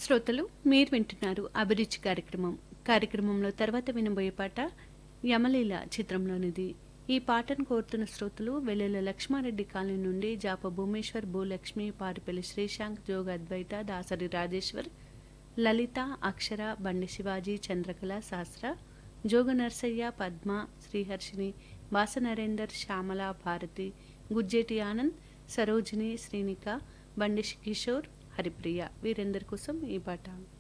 శ్రోతలు మీరు వింటున్నారు అభిరుచి కార్యక్రమం కార్యక్రమంలో తర్వాత వినబోయే పాట యమలీల చిత్రంలోనిది ఈ పాటను కోరుతున్న శ్రోతలు వెల్లెల లక్ష్మారెడ్డి కాలనీ నుండి జాప భూమేశ్వర్ భూలక్ష్మి పారిపల్లి శ్రీశాంక్ జోగ అద్వైత దాసరి రాజేశ్వర్ లలిత అక్షర బండి శివాజీ చంద్రకళ శాస్త్ర జోగ నర్సయ్య పద్మ శ్రీహర్షిని వాస నరేందర్ శ్యామల భారతి గుజ్జేటి ఆనంద్ సరోజిని శ్రీనిక బండి కిషోర్ హరిప్రియ వీరందరి కోసం ఈ పాట